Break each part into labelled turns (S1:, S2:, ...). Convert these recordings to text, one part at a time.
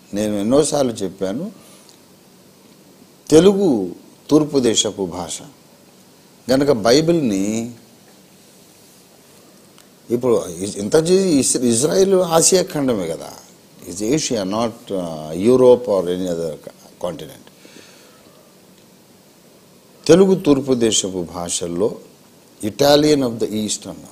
S1: నేను ఎన్నోసార్లు చెప్పాను తెలుగు తూర్పు దేశపు భాష గనక బైబిల్ని ఇప్పుడు ఇస్- ఇంత చే- ఇస్- ఇజ్రాయిల్ ఆసియా ఖండమే కదా is Asia not Europe or any other continent Telugu తూర్పు దేశపు భాషల్లో ఇటాలియన్ ఆఫ్ ద ఈస్ట్ అన్నారు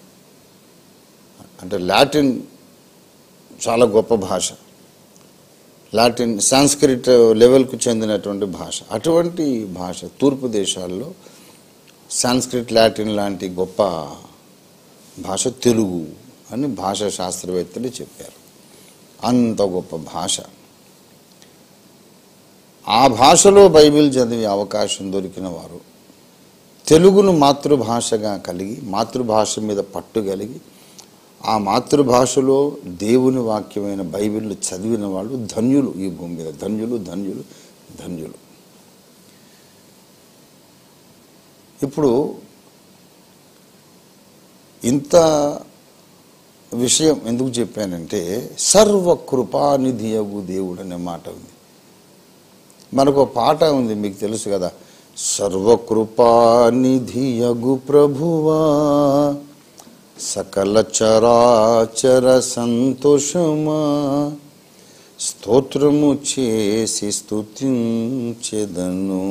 S1: అంటే లాటిన్ చాలా గొప్ప భాష లాటిన్ సాంస్క్రిట్ లెవెల్కు చెందినటువంటి భాష అటువంటి భాష తూర్పు దేశాల్లో సాంస్క్రిట్ లాటిన్ లాంటి గొప్ప భాష తెలుగు అని భాషా శాస్త్రవేత్తలు చెప్పారు అంత గొప్ప భాష ఆ భాషలో బైబిల్ చదివే అవకాశం దొరికిన వారు తెలుగును మాతృభాషగా కలిగి మాతృభాష మీద పట్టు కలిగి ఆ మాతృభాషలో దేవుని వాక్యమైన బైబిల్ చదివిన వాళ్ళు ధన్యులు ఈ భూమి మీద ధన్యులు ధన్యులు ధన్యులు ఇప్పుడు ఇంత విషయం ఎందుకు చెప్పానంటే సర్వకృపానిధియగు దేవుడు అనే మాట ఉంది మనకు ఒక పాట ఉంది మీకు తెలుసు కదా సర్వకృపానిధియగు ప్రభువా సకల చరాచర సంతోషమా స్తోత్రము చేసి స్తుతించెదను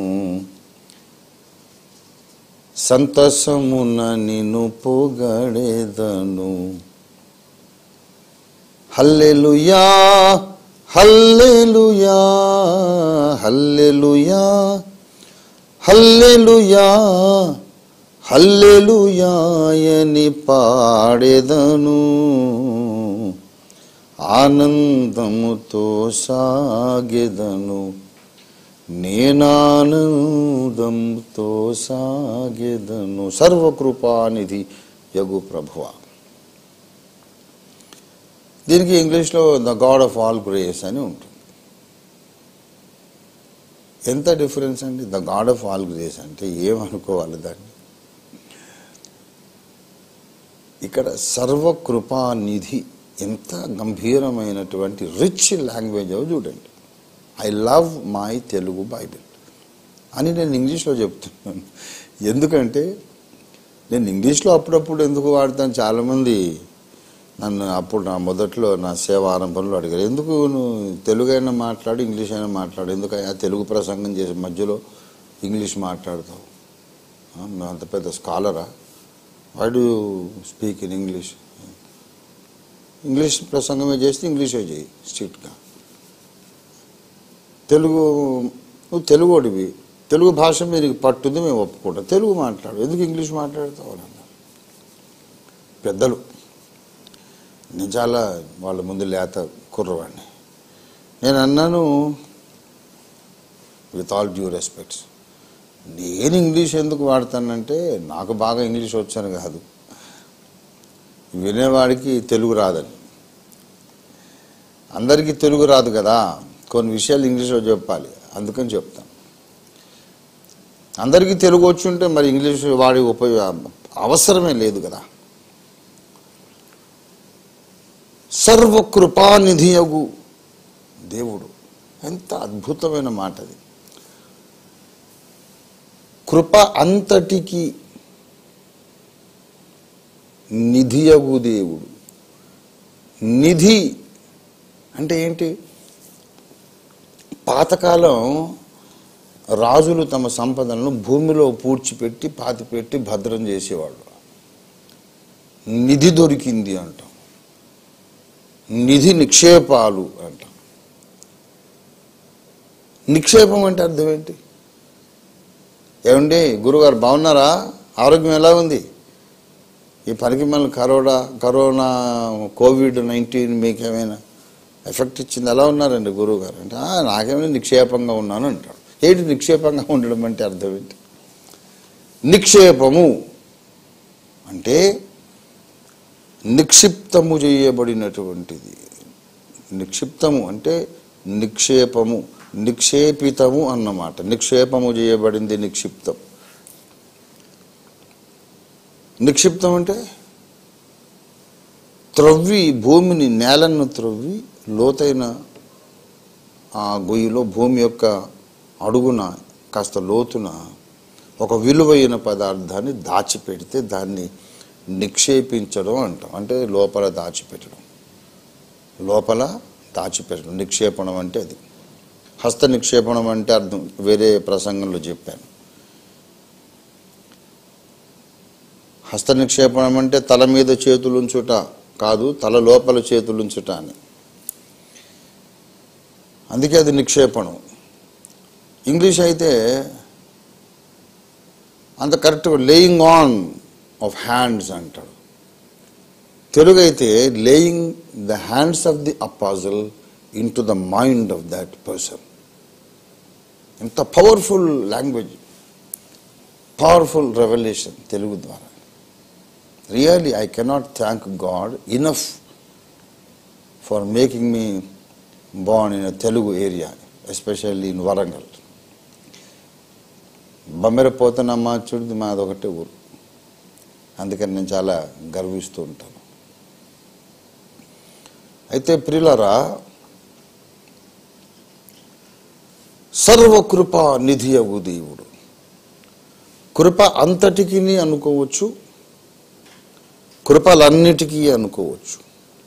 S1: సంతసమున నిన్ను పొగడేదను హల్లెలూయా హల్లెలూయా హల్లెలూయా హల్లెలూయా హల్లెలూయాయని పాడేదను ఆనందముతో సాగెదను నేనానందంతో సాగెదను సర్వకృపానిధి యగు ప్రభువ దీనికి ఇంగ్లీష్లో the God of all grace అని ఉంటుంది ఎంత డిఫరెన్స్ అండి the God of all grace అంటే ఏమనుకోవాలి దాన్ని ఇక్కడ సర్వకృపానిధి ఎంత గంభీరమైనటువంటి రిచ్ లాంగ్వేజ్ చూడండి I love my Telugu Bible అని నేను ఇంగ్లీష్లో చెప్తున్నాను ఎందుకంటే నేను ఇంగ్లీష్లో అప్పుడప్పుడు ఎందుకు వాడతాను చాలామంది నన్ను అప్పుడు నా మొదట్లో నా సేవ ఆరంభంలో అడిగారు ఎందుకు నువ్వు తెలుగు అయినా మాట్లాడు ఇంగ్లీష్ అయినా మాట్లాడు ఎందుకయ్యా తెలుగు ప్రసంగం చేసే మధ్యలో ఇంగ్లీష్ మాట్లాడతావు ఆ, నువ్వు అంత పెద్ద స్కాలరా why do speak in English English ప్రసంగమే చేస్తే ఇంగ్లీషే చేయి స్ట్రిక్ట్గా తెలుగు నువ్వు తెలుగుడివి తెలుగు భాష మీద నీకు పట్టుంది మేము ఒప్పుకుంటాం తెలుగు మాట్లాడు ఎందుకు ఇంగ్లీష్ మాట్లాడతావు అని అన్నారు పెద్దలు నేను చాలా వాళ్ళ ముందు లేత కుర్రవాడిని నేను అన్నాను విత్ ఆల్ డ్యూ రెస్పెక్ట్స్ నేను ఇంగ్లీష్ ఎందుకు వాడతానంటే నాకు బాగా ఇంగ్లీష్ వచ్చాను కాదు వినేవాడికి తెలుగు రాదని అందరికీ తెలుగు రాదు కదా కొన్ని విషయాలు ఇంగ్లీష్లో చెప్పాలి అందుకని చెప్తాను అందరికీ తెలుగు వచ్చి ఉంటే మరి ఇంగ్లీష్ వాడి ఉపయోగ అవసరమే లేదు కదా సర్వకృపానిధియగు దేవుడు ఎంత అద్భుతమైన మాట అది కృప అంతటికి నిధియగు దేవుడు నిధి అంటే ఏంటి పాతకాలం రాజులు తమ సంపదలను భూమిలో పూడ్చిపెట్టి పాతిపెట్టి భద్రం చేసేవాళ్ళు నిధి దొరికింది అంటాం నిధి నిక్షేపాలు అంటాం నిక్షేపం అంటే అర్థం ఏంటి ఏమండి గురుగారు బాగున్నారా ఆరోగ్యం ఎలా ఉంది ఈ పనికి మళ్ళీ కరోనా కరోనా కోవిడ్ నైన్టీన్ మీకేమైనా ఎఫెక్ట్ ఇచ్చింది ఎలా ఉన్నారండి గురువు గారు అంటే "ఆ, నాకేమైనా నిక్షేపంగా ఉన్నాను అంటాడు ఏంటి నిక్షేపంగా ఉండడం అంటే అర్థం ఏంటి నిక్షేపము అంటే నిక్షిప్తము చేయబడినటువంటిది నిక్షిప్తము అంటే నిక్షేపము నిక్షేపితము అన్నమాట నిక్షేపము చేయబడింది నిక్షిప్తం నిక్షిప్తం అంటే త్రవ్వి భూమిని నేలను త్రవ్వి లోతైన ఆ గొయ్యిలో భూమి యొక్క అడుగున కాస్త లోతున ఒక విలువైన పదార్థాన్ని దాచిపెడితే దాన్ని నిక్షేపించడం అంటాం అంటే లోపల దాచిపెట్టడం లోపల దాచిపెట్టడం నిక్షేపణం అంటే అది హస్త నిక్షేపణం అంటే అర్థం వేరే ప్రసంగంలో చెప్పాను హస్త నిక్షేపణం అంటే తల మీద చేతులుంచుట కాదు తల లోపల చేతులుంచుట అని అందుకే అది నిక్షేపణం ఇంగ్లీష్ అయితే అంత కరెక్ట్గా లేయింగ్ ఆన్ ఆఫ్ హ్యాండ్స్ అంటాడు తెలుగు అయితే laying the hands of the apostle into the mind of that person ఎంత powerful language powerful revolution Telugu ద్వారా really I cannot thank God enough for making me born in Telugu area especially in Warangal Bammera Potanamma చూడు మాది ఒకటే ఊరు అందుకని నేను చాలా గర్విస్తూ ఉంటాను అయితే ప్రియులరా సర్వకృప నిధి అగు దేవుడు కృప అంతటికి అనుకోవచ్చు కృపలన్నిటికీ అనుకోవచ్చు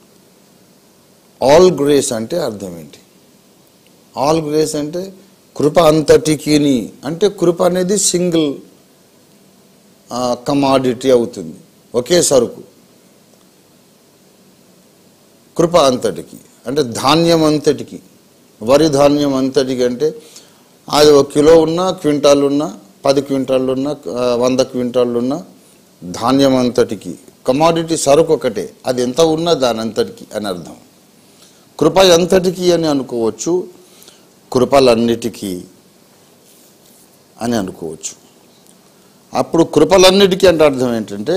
S1: ఆల్ గ్రేస్ అంటే అర్థం ఏంటి ఆల్ గ్రేస్ అంటే కృప అంతటికిని అంటే కృప అనేది సింగిల్ కమాడిటీ అవుతుంది ఒకే సరుకు కృప అంతటికి అంటే ధాన్యం అంతటికి వరి ధాన్యం అంతటికి అంటే అది ఒక కిలో ఉన్నా క్వింటాల్ ఉన్నా పది క్వింటాళ్ళు ఉన్నా ఆ, వంద క్వింటాళ్ళు ఉన్నా ధాన్యం అంతటికి కమాడిటీ సరుకు ఒకటే అది ఎంత ఉన్నా దాని అంతటికి అని అర్థం కృప ఎంతటికి అని అనుకోవచ్చు కృపలన్నిటికీ అని అనుకోవచ్చు అప్పుడు కృపలన్నిటికీ అంటే అర్థం ఏంటంటే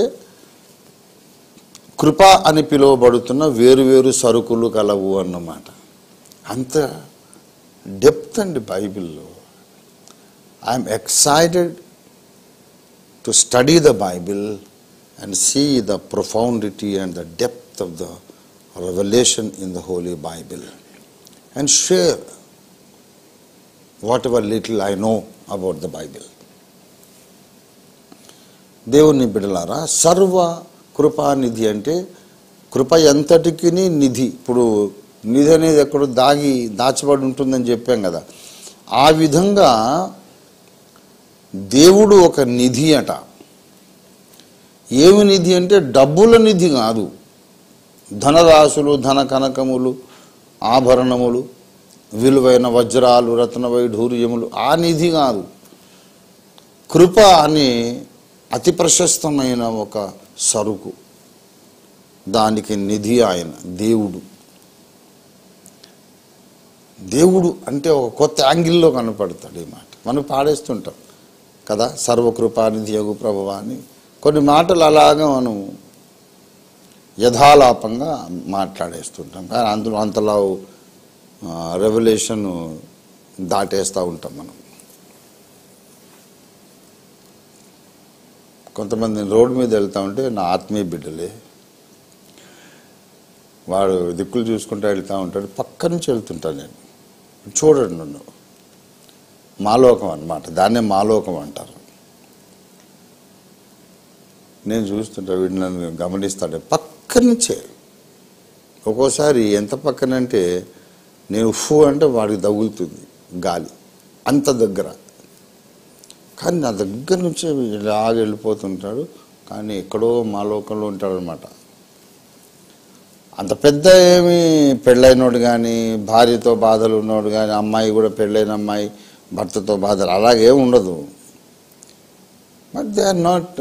S1: కృప అని పిలువబడుతున్న వేరువేరు సరుకులు కలవు అన్నమాట అంత డెప్త్ అండి బైబిల్లో I'm excited to study the Bible and see the profundity and the depth of the revolution in the holy Bible and share whatever little I know about the Bible దేవుని బిడలారా సర్వ కృపానిధి అంటే కృప ఎంతటికి నిధి ఇప్పుడు నిధి అనేది ఎక్కడో దాగి దాచబడి ఉంటుందని చెప్పాం కదా ఆ విధంగా దేవుడు ఒక నిధి అట ఏమి నిధి అంటే డబ్బుల నిధి కాదు ధనరాశులు ధన కనకములు ఆభరణములు విలువైన వజ్రాలు రత్న వైఢూర్యములు ఆ నిధి కాదు కృప అనే అతి ప్రశస్తమైన ఒక సరుకు దానికి నిధి ఆయన దేవుడు దేవుడు అంటే ఒక కొత్త యాంగిల్లో కనపడతాడు ఈ మాట మనం పాడేస్తుంటాం కదా సర్వకృపానిధి యగు ప్రభువా అని కొన్ని మాటలు అలాగా మనం యథాలాపంగా మాట్లాడేస్తుంటాం కానీ అందులో అంతలా రెవల్యూషన్ దాటేస్తూ ఉంటాం మనం కొంతమంది రోడ్డు మీద వెళ్తా ఉంటే నా ఆత్మీయ బిడ్డలే వాడు దిక్కులు చూసుకుంటూ వెళ్తూ ఉంటాడు పక్క నుంచి వెళ్తుంటాను నేను చూడండి నన్ను మాలోకం అన్నమాట దాన్నే మాలోకం అంటారు నేను చూస్తుంటా వీడు నన్ను గమనిస్తాడు పక్క నుంచే ఒక్కోసారి ఎంత పక్కనంటే నేను ఫూ అంటే వాడికి తగులుతుంది గాలి అంత దగ్గర కానీ నా దగ్గర నుంచి ఇలాగ వెళ్ళిపోతుంటాడు కానీ ఎక్కడో మా లోకంలో ఉంటాడు అనమాట అంత పెద్ద ఏమి పెళ్ళైనోడు కానీ భార్యతో బాధలు ఉన్నోడు కానీ అమ్మాయి కూడా పెళ్ళైన అమ్మాయి భర్తతో బాధలు అలాగే ఉండదు but they are not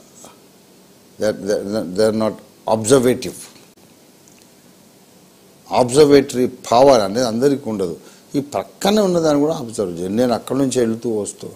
S1: they are not observative observatory power అనేది అందరికీ ఉండదు ఈ పక్కనే ఉన్నదాన్ని కూడా అబ్జర్వ్ చేయండి నేను అక్కడి నుంచి వెళ్తూ వస్తూ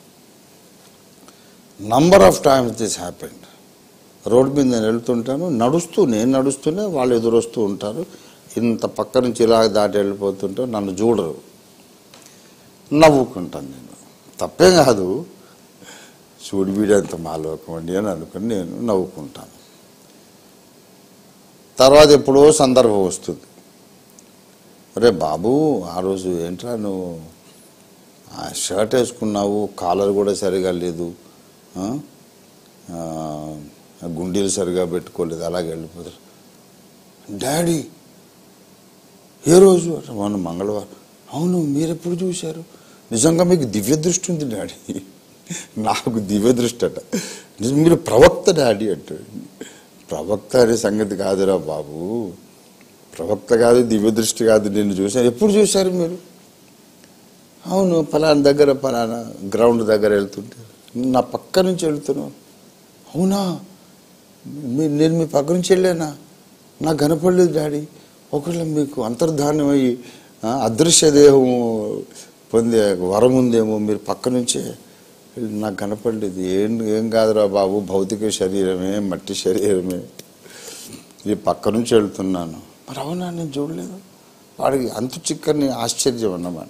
S1: number of times this happened road మీద నేను వెళ్తుంటాను నడుస్తూ నేను నడుస్తూనే వాళ్ళు ఎదురొస్తూ ఉంటారు ఇంత పక్క నుంచి ఇలా దాటి వెళ్ళిపోతుంటే నన్ను చూడరు నవ్వుకుంటాను నేను తప్పేం కాదు చూడు వీడంత మాలోకం అండి అని అనుకుని నేను నవ్వుకుంటాను తర్వాత ఎప్పుడో సందర్భం వస్తుంది రే బాబు ఆ రోజు ఏంట్రా నువ్వు ఆ షర్ట్ వేసుకున్నావు కాలర్ కూడా సరిగా లేదు ఆ? ఆ, గుండీలు సరిగా పెట్టుకోలేదు అలాగే వెళ్ళిపోతారు డాడీ ఏ రోజు అంటే మొన్న మంగళవారం అవును మీరు ఎప్పుడు చూశారు నిజంగా మీకు దివ్య దృష్టి ఉంది డాడీ నాకు దివ్య దృష్టి అట నిజం మీరు ప్రవక్త డాడీ అంటాడు ప్రవక్త అనే సంగతి కాదురా బాబు ప్రవక్త కాదు దివ్య దృష్టి కాదు నిన్ను చూశాను ఎప్పుడు చూశారు మీరు అవును ఫలానా దగ్గర ఫలానా గ్రౌండ్ దగ్గర వెళ్తుంటే నా పక్క నుంచి వెళ్తున్నావు అవునా మీ నేను మీ పక్క నుంచి వెళ్ళానా నాకు కనపడలేదు డాడీ ఒకవేళ మీకు అంతర్ధానం అయ్యి ఆ, అదృశ్య దేహం పొందే వరం ఉందేమో మీరు పక్క నుంచే వెళ్ళి నాకు కనపడలేదు ఏం ఏం కాదురా బాబు భౌతిక శరీరమే మట్టి శరీరమే ఈ పక్క నుంచి వెళ్తున్నాను మరి అవునా నేను చూడలేదు వాడికి అంతు చిక్కని ఆశ్చర్యం అన్నమాట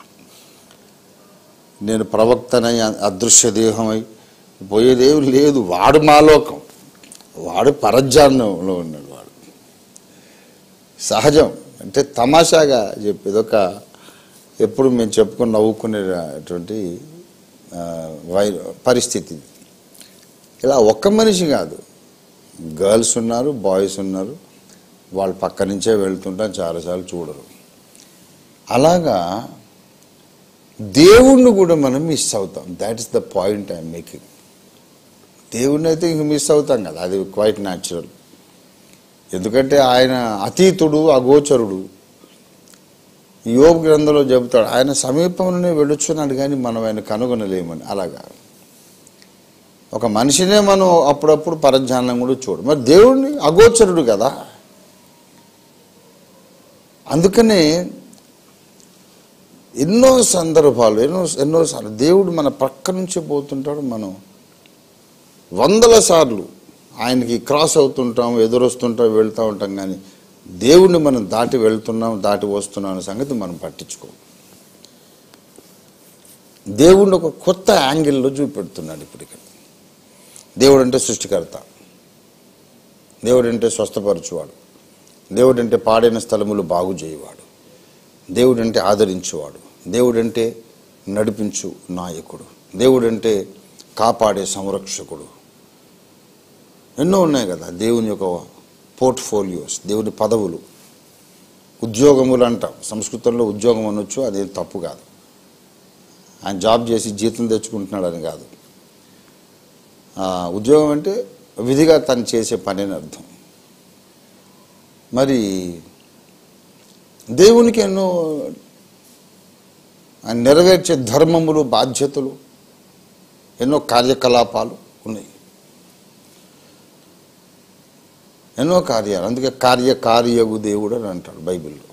S1: నేను ప్రవక్తనై అదృశ్య దేహమై పోయేదేం లేదు వాడు మాలోకం వాడు పరధ్యానంలో ఉన్నాడు వాడు సహజం అంటే తమాషాగా చెప్పేది ఒక ఎప్పుడు మేము చెప్పుకొని నవ్వుకునేటువంటి ఆ, వై పరిస్థితి ఇలా ఒక్క మనిషి కాదు గర్ల్స్ ఉన్నారు బాయ్స్ ఉన్నారు వాళ్ళ పక్క నుంచే వెళ్తుంటాం చాలాసార్లు చూడరు అలాగా దేవుణ్ణి కూడా మనం మిస్ అవుతాం that is the point I'm making దేవుణ్ణి అయితే ఇంక మిస్ అవుతాం కదా అది క్వైట్ న్యాచురల్ ఎందుకంటే ఆయన అతీతుడు అగోచరుడు యోగ గ్రంథంలో చెబుతాడు ఆయన సమీపంలోనే వెళ్ళొచ్చున్నాడు కానీ మనం ఆయన కనుగొనలేమని అలాగా ఒక మనిషినే మనం అప్పుడప్పుడు పరధ్యానం కూడా చూడు మరి దేవుడిని అగోచరుడు కదా అందుకనే ఎన్నో సందర్భాలు ఎన్నో ఎన్నోసార్లు దేవుడు మన పక్క నుంచి పోతుంటాడు మనం వందల సార్లు ఆయనకి క్రాస్ అవుతుంటాం ఎదురొస్తుంటాం వెళ్తూ ఉంటాం కానీ దేవుణ్ణి మనం దాటి వెళ్తున్నాం దాటి వస్తున్నాం అనే సంగతి మనం పట్టించుకోం దేవుణ్ణి ఒక కొత్త యాంగిల్లో చూపెడుతున్నాడు ఇప్పుడు ఇక్కడ దేవుడు అంటే సృష్టికర్త దేవుడు అంటే స్వస్థపరచువాడు దేవుడు అంటే పాడైన స్థలములు బాగు చేయవాడు దేవుడు అంటే ఆదరించువాడు దేవుడు అంటే నడిపించు నాయకుడు దేవుడు అంటే కాపాడే సంరక్షకుడు ఎన్నో ఉన్నాయి కదా దేవుని యొక్క పోర్ట్ఫోలియోస్ దేవుని పదవులు ఉద్యోగములు అంటాం సంస్కృతంలో ఉద్యోగం అనొచ్చు అదేం తప్పు కాదు ఆయన జాబ్ చేసి జీతం తెచ్చుకుంటున్నాడని కాదు ఆ, ఉద్యోగం అంటే విధిగా తను చేసే పని అని అర్థం మరి దేవునికి ఎన్నో ఆయన నెరవేర్చే ధర్మములు బాధ్యతలు ఎన్నో కార్యకలాపాలు ఉన్నాయి ఎన్నో కార్యాలు అందుకే కార్యకార్యగు దేవుడు అని అంటాడు బైబిల్లో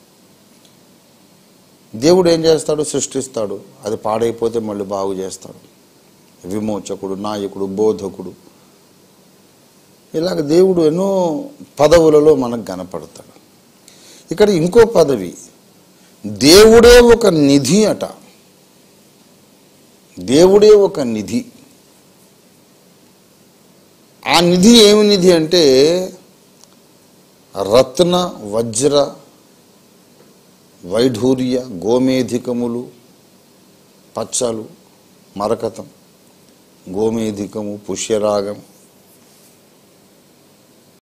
S1: దేవుడు ఏం చేస్తాడు సృష్టిస్తాడు అది పాడైపోతే మళ్ళీ బాగు చేస్తాడు విమోచకుడు నాయకుడు బోధకుడు ఇలాగ దేవుడు ఎన్నో పదవులలో మనకు కనపడతాడు ఇక్కడ ఇంకో పదవి దేవుడే ఒక నిధి అట దేవుడే ఒక నిధి ఆ నిధి ఏమి నిధి అంటే రత్న వజ్ర వైఢూర్య గోమేధికములు పచ్చలు మరకతం గోమేధికము పుష్యరాగం